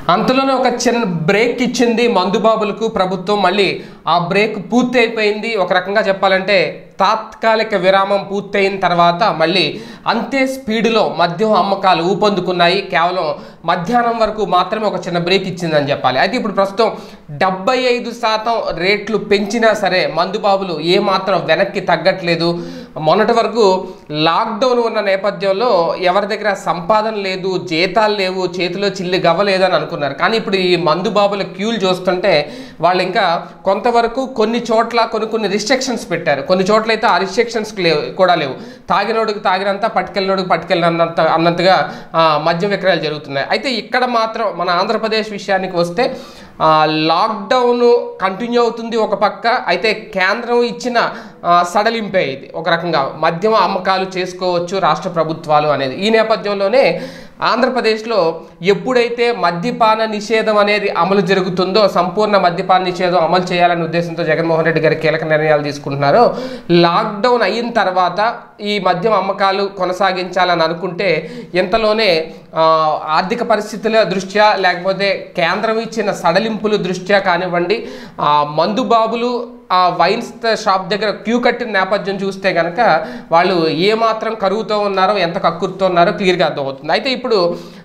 అంతలోనే ఒక చిన్న బ్రేక్ ఇచ్చింది మందుబాబులకు ప్రభుత్వం మళ్ళీ ఆ బ్రేక్ పూర్తి అయిపోయింది ఒక రకంగా చెప్పాలంటే తాత్కాలిక విరామం పూర్తయిన తర్వాత మళ్ళీ అంతే స్పీడ్లో మద్యం అమ్మకాలు ఊపందుకున్నాయి కేవలం మధ్యాహ్నం వరకు మాత్రమే ఒక చిన్న బ్రేక్ ఇచ్చిందని చెప్పాలి అయితే ఇప్పుడు ప్రస్తుతం డెబ్బై ఐదు శాతం రేట్లు పెంచినా సరే మందుబాబులు ఏమాత్రం వెనక్కి తగ్గట్లేదు మొన్నటి వరకు లాక్డౌన్ ఉన్న నేపథ్యంలో ఎవరి దగ్గర సంపాదన లేదు జీతాలు లేవు చేతిలో చిల్లి గవ్వలేదు అని అనుకున్నారు కానీ ఇప్పుడు ఈ మందుబాబుల క్యూలు చూస్తుంటే వాళ్ళు ఇంకా కొంతవరకు కొన్ని చోట్ల కొన్ని కొన్ని రిస్ట్రిక్షన్స్ పెట్టారు కొన్ని చోట్ల అయితే ఆ రిస్ట్రిక్షన్స్ లేవు కూడా లేవు తాగినోడికి తాగినంత పట్టుకెళ్ళినోడికి పట్టుకెళ్ళినంత అన్నంతగా ఆ, మద్యం విక్రయాలు జరుగుతున్నాయి అయితే ఇక్కడ మాత్రం మన ఆంధ్రప్రదేశ్ విషయానికి వస్తే ఆ, లాక్డౌన్ కంటిన్యూ అవుతుంది ఒక పక్క అయితే కేంద్రం ఇచ్చిన ఆ, సడలింపే ఇది ఒక రకంగా మద్యం అమ్మకాలు చేసుకోవచ్చు రాష్ట్ర ప్రభుత్వాలు అనేది ఈ నేపథ్యంలోనే ఆంధ్రప్రదేశ్లో ఎప్పుడైతే మద్యపాన నిషేధం అనేది అమలు జరుగుతుందో సంపూర్ణ మద్యపాన నిషేధం అమలు చేయాలనే ఉద్దేశంతో జగన్మోహన్ రెడ్డి గారు కీలక నిర్ణయాలు తీసుకుంటున్నారో లాక్డౌన్ అయిన తర్వాత ఈ మద్యం అమ్మకాలు కొనసాగించాలని అనుకుంటే ఇంతలోనే ఆ, ఆర్థిక పరిస్థితుల దృష్ట్యా లేకపోతే కేంద్రం ఇచ్చిన సడలింపుల దృష్ట్యా కానివ్వండి ఆ, మందుబాబులు ఆ వైన్స్ షాప్ దగ్గర క్యూ కట్టిన నేపథ్యం చూస్తే కనుక వాళ్ళు ఏమాత్రం కరువుతో ఉన్నారో ఎంత కక్కుర్తో ఉన్నారో క్లియర్గా అర్థమవుతుంది అయితే ఇప్పుడు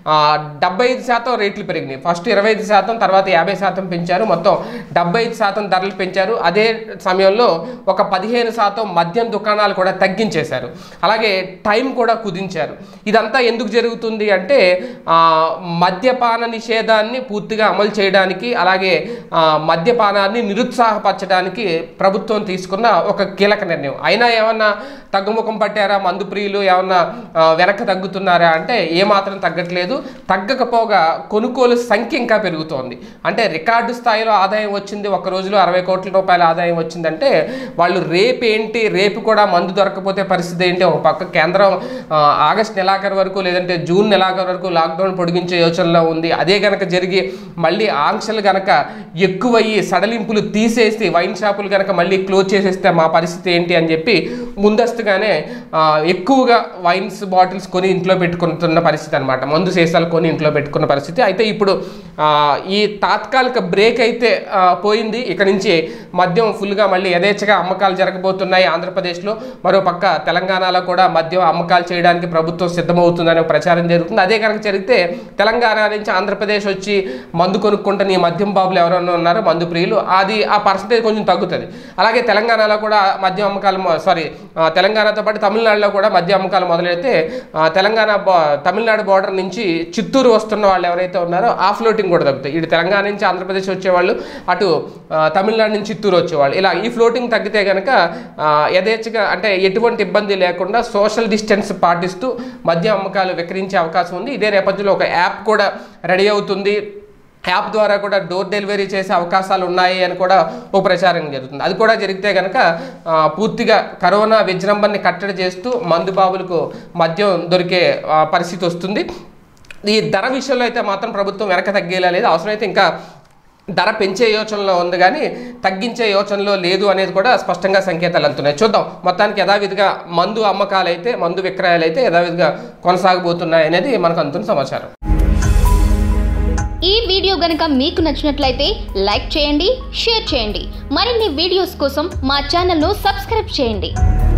డెబ్బై ఐదు శాతం రేట్లు పెరిగినాయి ఫస్ట్ ఇరవై ఐదు శాతం తర్వాత యాభై శాతం పెంచారు మొత్తం డెబ్బై ఐదు శాతం ధరలు పెంచారు అదే సమయంలో ఒక పదిహేను శాతం మద్యం దుకాణాలు కూడా తగ్గించేశారు అలాగే టైం కూడా కుదించారు ఇదంతా ఎందుకు జరుగుతుంది అంటే ఆ, మద్యపాన నిషేధాన్ని పూర్తిగా అమలు చేయడానికి అలాగే ఆ, మద్యపానాన్ని నిరుత్సాహపరచడానికి ప్రభుత్వం తీసుకున్న ఒక కీలక నిర్ణయం అయినా ఏమన్నా తగ్గుముఖం పట్టారా మందు ప్రియులు ఏమన్నా ఆ, వెనక్కి తగ్గుతున్నారా అంటే ఏమాత్రం తగ్గట్లేదు తగ్గకపోగా కొనుగోలు సంఖ్య ఇంకా పెరుగుతోంది అంటే రికార్డు స్థాయిలో ఆదాయం వచ్చింది ఒక రోజులో అరవై కోట్ల రూపాయల ఆదాయం వచ్చిందంటే వాళ్ళు రేపు ఏంటి రేపు కూడా మందు దొరకకపోతే పరిస్థితి ఏంటి ఒక పక్క కేంద్రం ఆ, ఆగస్ట్ నెలాఖరు వరకు లేదంటే జూన్ నెలాఖరు వరకు లాక్డౌన్ పొడిగించే యోచనలో ఉంది అదే గనక జరిగి మళ్ళీ ఆంక్షలు గనక ఎక్కువయ్యి సడలింపులు తీసేసి వైన్ షాపులు గనక మళ్ళీ క్లోజ్ చేసేస్తే మా పరిస్థితి ఏంటి అని చెప్పి ముందస్తుగానే ఆ, ఎక్కువగా వైన్స్ బాటిల్స్ కొని ఇంట్లో పెట్టుకుంటున్న పరిస్థితి అనమాట మందు సీసాలు కొని ఇంట్లో పెట్టుకున్న పరిస్థితి అయితే ఇప్పుడు ఆ, ఈ తాత్కాలిక బ్రేక్ అయితే ఆ, పోయింది ఇక నుంచి మద్యం ఫుల్గా మళ్ళీ యథేచ్ఛగా అమ్మకాలు జరగబోతున్నాయి ఆంధ్రప్రదేశ్లో మరో పక్క తెలంగాణలో కూడా మద్యం అమ్మకాలు చేయడానికి ప్రభుత్వం సిద్ధమవుతుందనే ఒక ప్రచారం జరుగుతుంది అదే కనుక జరిగితే తెలంగాణ నుంచి ఆంధ్రప్రదేశ్ వచ్చి మందు కొనుక్కుంటున్న ఈ మద్యం బాబులు ఎవరైనా ఉన్నారో మందు ప్రియులు అది ఆ పర్సంటేజ్ కొంచెం తగ్గుతుంది అలాగే తెలంగాణలో కూడా మద్యం అమ్మకాలు సారీ తెలంగాణతో పాటు తమిళనాడులో కూడా మద్యం అమ్మకాలు మొదలైతే ఆ, తెలంగాణ బా- తమిళనాడు బార్డర్ నుంచి చిత్తూరు వస్తున్న వాళ్ళు ఎవరైతే ఉన్నారో ఆ ఫ్లోటింగ్ కూడా తగ్గుతాయి ఇటు తెలంగాణ నుంచి ఆంధ్రప్రదేశ్ వచ్చేవాళ్ళు అటు ఆ, తమిళనాడు నుంచి చిత్తూరు వచ్చేవాళ్ళు ఇలా ఈ ఫ్లోటింగ్ తగ్గితే కనుక ఆ, యథేచ్ఛగా అంటే ఎటువంటి ఇబ్బంది లేకుండా సోషల్ డిస్టెన్స్ పాటిస్తూ మద్యం అమ్మకాలు విక్రయించే అవకాశం ఉంది ఇదే నేపథ్యంలో ఒక యాప్ కూడా రెడీ అవుతుంది యాప్ ద్వారా కూడా డోర్ డెలివరీ చేసే అవకాశాలు ఉన్నాయి అని కూడా ఒక ప్రచారం జరుగుతుంది అది కూడా జరిగితే కనుక ఆ, పూర్తిగా కరోనా విజృంభణని కట్టడి చేస్తూ మందుబాబులకు మద్యం దొరికే ఆ, పరిస్థితి వస్తుంది ఈ ధర విషయంలో అయితే మాత్రం ప్రభుత్వం వెనక తగ్గేలా లేదు అవసరమైతే ఇంకా ధర పెంచే యోచనలో ఉంది కానీ తగ్గించే యోచనలో లేదు అనేది కూడా స్పష్టంగా సంకేతాలు అందుతున్నాయి చూద్దాం మొత్తానికి యథావిధిగా మందు అమ్మకాలు అయితే మందు విక్రయాలు అయితే యథావిధిగా కొనసాగబోతున్నాయి అనేది మనకు అందుతున్న సమాచారం ఈ వీడియో గనుక మీకు నచ్చినట్లయితే లైక్ చేయండి షేర్ చేయండి మరిన్ని వీడియోస్ కోసం మా ఛానల్ను సబ్స్క్రైబ్ చేయండి